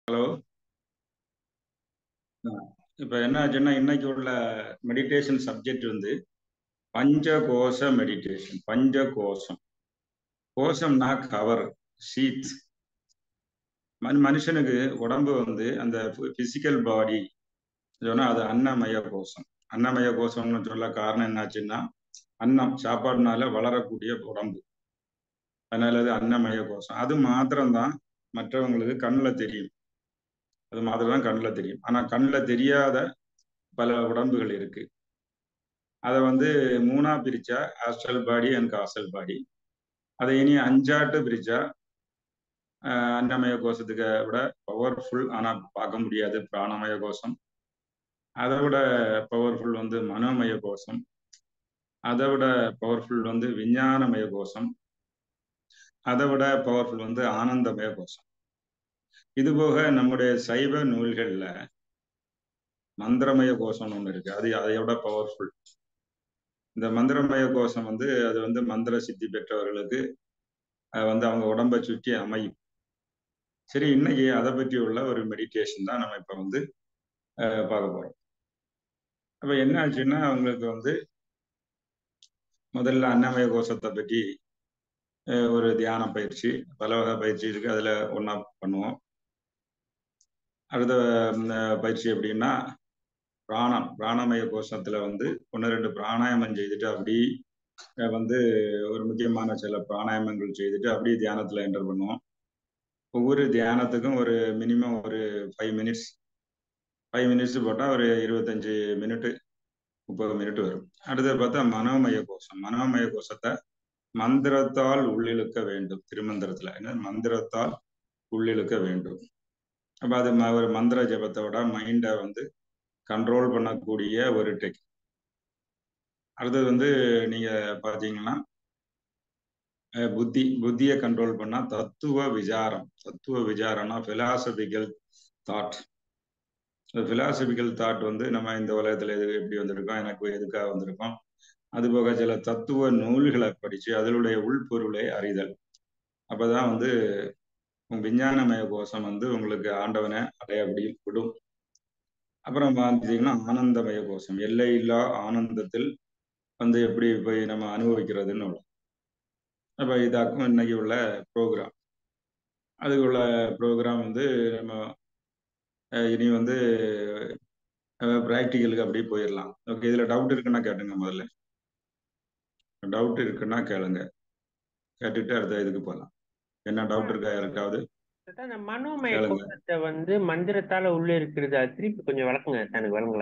hello இப்போ என்ன ஆச்சுன்னா இன்னைக்கு உள்ள மெடிடேஷன் சப்ஜெக்ட் வந்து பஞ்சகோஷ மெடிடேஷன் பஞ்சகோஷம் கோஷம்னா கவர் ஷீத் மனு மனுஷனுக்கு உடம்பு வந்து அந்த பிசிக்கல் பாடி சொன்னால் அது அன்னமய கோஷம் அன்னமய கோஷம்னு சொல்ல காரணம் என்னாச்சுன்னா அன்னம் சாப்பாடுனால வளரக்கூடிய உடம்பு அதனால அது அன்னமய கோஷம் அது மாத்திரம்தான் மற்றவங்களுக்கு கண்ணில் தெரியும் அது மாதிரி தான் கண்ணில் தெரியும் ஆனால் கண்ணில் தெரியாத பல உடம்புகள் இருக்கு அதை வந்து மூணா பிரிச்சா astral body and causal body அதை இனி அஞ்சாட்டு பிரிச்சா அன்னமய கோஷத்துக்கு விட பவர்ஃபுல் ஆனால் பார்க்க முடியாது பிராணமய கோஷம் அதை விட பவர்ஃபுல் வந்து மனோமய கோஷம் அதை விட பவர்ஃபுல் வந்து விஞ்ஞானமய கோஷம் அதை விட பவர்ஃபுல் வந்து ஆனந்தமய கோஷம் இது போக நம்முடைய சைவ நூல்கள்ல மந்திரமய கோஷம் ஒன்று இருக்கு அது அதை விட பவர்ஃபுல் இந்த மந்திரமய கோஷம் வந்து அது வந்து மந்திர சித்தி பெற்றவர்களுக்கு வந்து அவங்க உடம்பை சுற்றி அமையும் சரி இன்னைக்கு அதை பற்றி உள்ள ஒரு மெடிடேஷன் தான் நம்ம இப்போ வந்து பார்க்க போறோம் அப்ப என்ன ஆச்சுன்னா அவங்களுக்கு வந்து முதல்ல அன்னமய கோஷத்தை பற்றி ஒரு தியான பயிற்சி பல வகை பயிற்சி இருக்கு அதுல ஒன்றா பண்ணுவோம் அடுத்த பயிற்சி எப்படின்னா பிராணம் பிராணமய கோஷத்துல வந்து ஒன்று ரெண்டு பிராணாயாமம் செய்துட்டு அப்படி வந்து ஒரு முக்கியமான சில பிராணாயாமங்கள் செய்துட்டு அப்படியே தியானத்துல என்டர் பண்ணுவோம் ஒவ்வொரு தியானத்துக்கும் ஒரு மினிமம் ஒரு ஃபைவ் மினிட்ஸ் ஃபைவ் மினிட்ஸ் போட்டால் ஒரு இருபத்தஞ்சு மினிட்டு முப்பது மினிட் வரும் அடுத்தது பார்த்தா மனோமய கோஷம் மனோமய கோஷத்தை மந்திரத்தால் உள்ளிழுக்க வேண்டும் திருமந்திரத்துல என்ன மந்திரத்தால் உள்ளிழுக்க வேண்டும் அப்ப அது ஒரு மந்திர ஜபத்தோட மைண்டை வந்து கண்ட்ரோல் பண்ணக்கூடிய ஒரு டெக் அடுத்தது வந்து நீங்க பாத்தீங்கன்னா புத்தி புத்தியை கண்ட்ரோல் பண்ணா தத்துவ விசாரம் தத்துவ விசாரம்னா பிலாசபிக்கல் தாட் பிலாசபிக்கல் தாட் வந்து நம்ம இந்த உலகத்துல எது எப்படி வந்திருக்கோம் எனக்கு எதுக்காக வந்திருக்கோம் அதுபோக சில தத்துவ நூல்களை படிச்சு அதனுடைய உள்பொருளை அறிதல் அப்பதான் வந்து விஞ்ஞானமய கோஷம் வந்து உங்களுக்கு ஆண்டவனை அடைய அப்படி விடும் அப்புறம் பார்த்தீங்கன்னா ஆனந்தமய கோஷம் எல்லை இல்லா ஆனந்தத்தில் வந்து எப்படி போய் நம்ம அனுபவிக்கிறதுன்னு உள்ள அப்ப இதாக்கும் இன்னைக்கு உள்ள ப்ரோக்ராம் அதுக்குள்ள ப்ரோக்ராம் வந்து நம்ம இனி வந்து ப்ராக்டிக்கலுக்கு அப்படியே போயிடலாம் ஓகே இதுல டவுட் இருக்குன்னா கேட்டுங்க முதல்ல டவுட் இருக்குன்னா கேளுங்க கேட்டுட்டு அடுத்த இதுக்கு போகலாம் என்ன டவுட் இருக்கா யாருக்காவது அந்த மனோமய கோஷத்தை வந்து மந்திரத்தால உள்ள இருக்கிறது அது திருப்பி கொஞ்சம் விளக்குங்க எனக்கு விளங்கல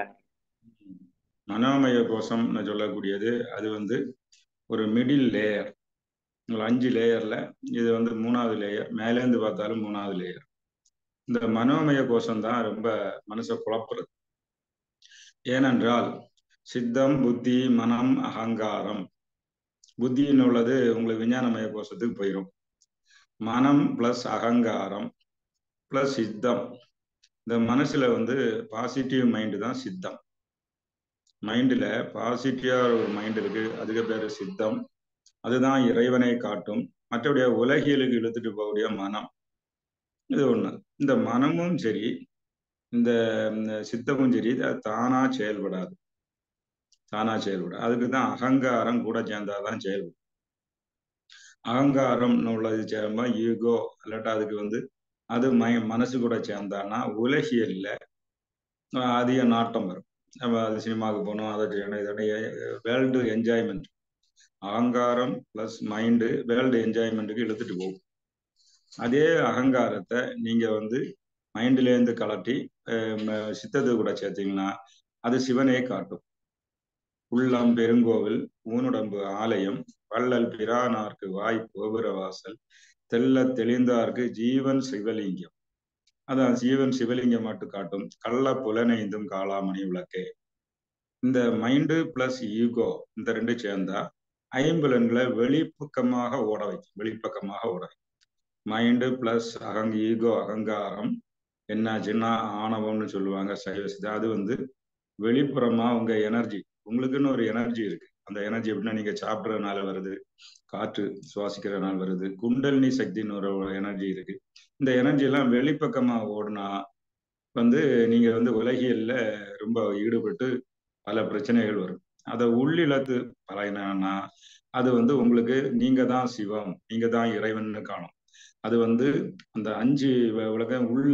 மனோமய கோஷம்னு சொல்லக்கூடியது அது வந்து ஒரு மிடில் லேயர் அஞ்சு லேயர்ல இது வந்து மூணாவது லேயர் மேலேருந்து பார்த்தாலும் மூணாவது லேயர் இந்த மனோமய கோஷம் தான் ரொம்ப மனசை குழப்புறது ஏனென்றால் சித்தம் புத்தி மனம் அகங்காரம் புத்தின்னு உள்ளது உங்களுக்கு விஞ்ஞானமய கோஷத்துக்கு போயிடும் மனம் பிளஸ் அகங்காரம் பிளஸ் சித்தம் இந்த மனசுல வந்து பாசிட்டிவ் மைண்டு தான் சித்தம் மைண்டில் பாசிட்டிவா ஒரு மைண்ட் இருக்கு அதுக்கு பேர் சித்தம் அதுதான் இறைவனை காட்டும் மற்றபடிய உலகியலுக்கு இழுத்துட்டு போகக்கூடிய மனம் இது ஒண்ணு இந்த மனமும் சரி இந்த சித்தமும் சரி தானா செயல்படாது தானா செயல்படும் அதுக்கு தான் அகங்காரம் கூட சேர்ந்தாதான் செயல்படும் அகங்காரம்னு உள்ளது சேரும்போ ஈகோ இல்லாட்டா அதுக்கு வந்து அது மை மனசு கூட சேர்ந்தான்னா உலகியல்ல அதிக நாட்டம் வரும் நம்ம அது சினிமாவுக்கு போகணும் அதை செய்யணும் இதோடைய வேர்ல்டு என்ஜாய்மெண்ட் அகங்காரம் பிளஸ் மைண்டு வேர்ல்டு என்ஜாய்மெண்ட்டுக்கு இழுத்துட்டு போகும் அதே அகங்காரத்தை நீங்க வந்து மைண்ட்லேருந்து கலட்டி சித்தத்து கூட சேர்த்தீங்கன்னா அது சிவனே காட்டும் உள்ளம் பெருங்கோவில் ஊனுடம்பு ஆலயம் வள்ளல் பிரானார்க்கு வாய் கோபுர வாசல் தெல்ல தெளிந்தார்க்கு ஜீவன் சிவலிங்கம் அதான் ஜீவன் சிவலிங்கம் மட்டும் காட்டும் கள்ள புலனைந்தும் காளாமணி விளக்கே இந்த மைண்டு பிளஸ் ஈகோ இந்த ரெண்டு சேர்ந்தா ஐம்புலன்களை வெளிப்பக்கமாக ஓட வைக்கும் வெளிப்பக்கமாக ஓட வைக்கும் மைண்டு பிளஸ் அகங் ஈகோ அகங்காரம் என்னாச்சுன்னா ஆணவம்னு சொல்லுவாங்க சைவசிதா அது வந்து வெளிப்புறமா உங்க எனர்ஜி உங்களுக்குன்னு ஒரு எனர்ஜி இருக்கு அந்த எனர்ஜி எப்படின்னா நீங்க சாப்பிட்றதுனால வருது காற்று சுவாசிக்கிறதுனால வருது குண்டலினி சக்தின்னு ஒரு எனர்ஜி இருக்கு இந்த எனர்ஜி எல்லாம் வெளிப்பக்கமா ஓடுனா வந்து நீங்க வந்து உலகியல்ல ரொம்ப ஈடுபட்டு பல பிரச்சனைகள் வரும் அதை உள்ளிழத்து பழகினா அது வந்து உங்களுக்கு நீங்க தான் சிவம் நீங்க தான் இறைவன்னு காணும் அது வந்து அந்த அஞ்சு வ- உலகம் உள்ள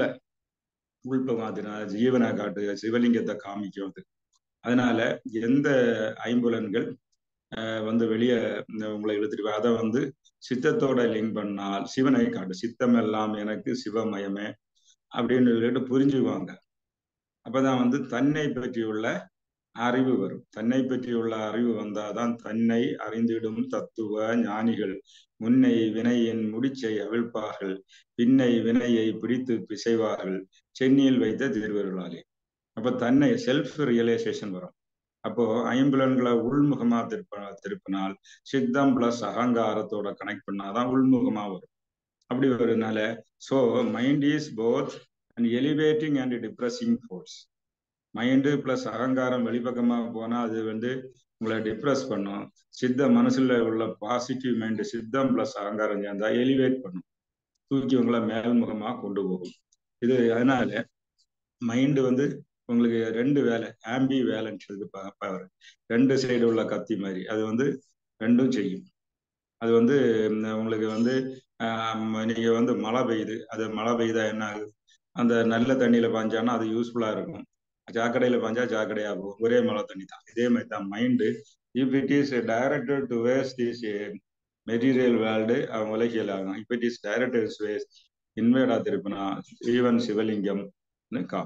உள்பமாதினா ஜீவனை காட்டு சிவலிங்கத்தை காமிக்கும் அது அதனால எந்த ஐம்புலன்கள் அஹ், வந்து வெளியே உங்களை இழுத்துட்டு போய் அதை வந்து சித்தத்தோட லிங்க் பண்ணால் சிவனை காட்டு சித்தம் எல்லாம் எனக்கு சிவமயமே அப்படின்னு சொல்லிட்டு புரிஞ்சுக்குவாங்க அப்பதான் வந்து தன்னை பற்றியுள்ள அறிவு வரும் தன்னை பற்றியுள்ள அறிவு வந்தாதான் தன்னை அறிந்திடும் தத்துவ ஞானிகள் முன்னை வினையின் முடிச்சை அவிழ்ப்பார்கள் பின்னை வினையை பிடித்து பிசைவார்கள் சென்னியில் வைத்த திருவருளாலே அப்ப தன்னை செல்ஃப் ரியலைசேஷன் வரும் அப்போ ஐம்புலன்களை உள்முகமா திருப்ப திருப்பினால் சித்தம் பிளஸ் அகங்காரத்தோட கனெக்ட் பண்ணாதான் உள்முகமா வரும் அப்படி வருதுனால so mind is both and elevating and depressing force mind plus அகங்காரம் வெளிப்பக்கமா போனா அது வந்து உங்களை டிப்ரெஸ் பண்ணும் சித்த மனசுல உள்ள பாசிட்டிவ் மைண்டு சித்தம் பிளஸ் அகங்காரம் சேர்ந்தா எலிவேட் பண்ணும் தூக்கி உங்களை மேல்முகமா கொண்டு போகும் இது அதனால மைண்டு வந்து உங்களுக்கு ரெண்டு வேலை ஆம்பி வேலைன்னு சொல்லி பவர் ரெண்டு சைடு உள்ள கத்தி மாதிரி அது வந்து ரெண்டும் செய்யும் அது வந்து ம், உங்களுக்கு வந்து ஆம், நீங்க வந்து மழை பெய்யுது அது மழை பெய்யுதா என்ன ஆகுது அந்த நல்ல தண்ணியில பாஞ்சானா அது யூஸ்ஃபுல்லா இருக்கும் சாக்கடையில பாஞ்சா சாக்கடையா போகும் ஒரே மழை தண்ணி தான் இதே மாதிரி தான் mind if it is directed towards this material world அவன் உலகியல் ஆகும் இஃப் இட் இஸ் டைரக்டட் வேஸ்ட் இன்வேடா திருப்பினா ஈவன் சிவலிங்கம் காம்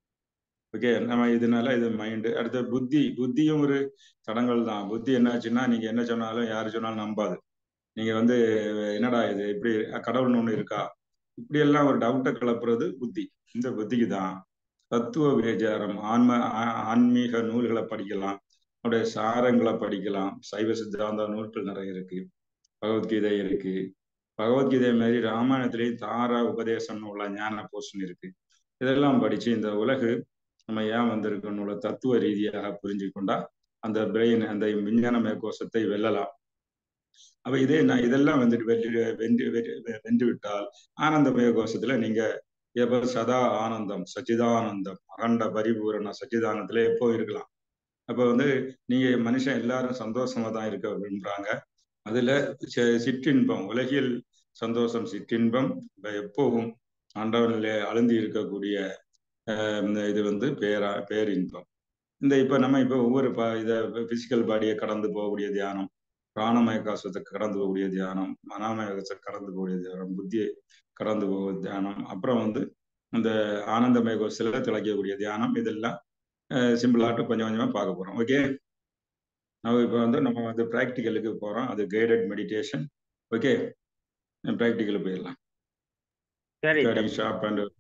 ஓகே நம்ம இதனால இது மைண்டு அடுத்து புத்தி புத்தியும் ஒரு தடங்கள் தான் புத்தி என்னாச்சுன்னா நீங்க என்ன சொன்னாலும் யாரு சொன்னாலும் நம்பாது நீங்க வந்து என்னடா இது இப்படி கடவுள்னு ஒண்ணு இருக்கா இப்படி எல்லாம் ஒரு டவுட்டை கிளப்புறது புத்தி இந்த புத்திக்கு தான் தத்துவ விசாரம் ஆன்ம ஆ- ஆன்மீக நூல்களை படிக்கலாம் அவருடைய சாரங்களை படிக்கலாம் சைவ சித்தாந்த நூல்கள் நிறைய இருக்கு பகவத்கீதை இருக்கு பகவத்கீதை மாதிரி ராமாயணத்திலேயும் தாரா உபதேசம் உள்ள ஞான போஷன் இருக்கு இதெல்லாம் படிச்சு இந்த உலகு நம்ம ஏன் வந்திருக்கோம்னு உள்ள தத்துவ ரீதியாக புரிஞ்சு கொண்டா அந்த பிரெயின் அந்த விஞ்ஞான மேற்கோஷத்தை வெல்லலாம் அப்ப இதே நான் இதெல்லாம் வந்துட்டு வென்று வென்று வென்று வென்று விட்டால் ஆனந்தமய கோஷத்துல நீங்க எப்ப சதா ஆனந்தம் சச்சிதானந்தம் அகண்ட பரிபூரண சச்சிதானந்தத்துல எப்போ இருக்கலாம் அப்ப வந்து நீங்க மனுஷன் எல்லாரும் சந்தோஷமா தான் இருக்க விரும்புறாங்க அதுல சி- சிற்றின்பம் உலகில் சந்தோஷம் சிற்றின்பம் இப்ப எப்போவும் ஆண்டவனிலே அழுந்தி இருக்கக்கூடிய ஆஹ் இந்த இது வந்து பேரா பேரின்பம் இந்த இப்ப நம்ம இப்ப ஒவ்வொரு ப இத பிசிக்கல் பாடியை கடந்து போகக்கூடிய தியானம் பிராணமய காசத்தை கடந்து போகக்கூடிய தியானம் மனாமய காசத்தை கடந்து போகக்கூடிய தியானம் புத்தியை கடந்து போக தியானம் அப்புறம் வந்து இந்த ஆனந்தமய கோஷத்துல திளைக்கக்கூடிய தியானம் இதெல்லாம் சிம்பிளாட்டு கொஞ்சம் கொஞ்சமா பார்க்க போறோம் ஓகே நம்ம இப்போ வந்து நம்ம வந்து ப்ராக்டிக்கலுக்கு போறோம் அது கைடட் மெடிடேஷன் ஓகே ப்ராக்டிக்கல் போயிடலாம் சரி ஸ்டார்டிங் ஷாப் அண்ட்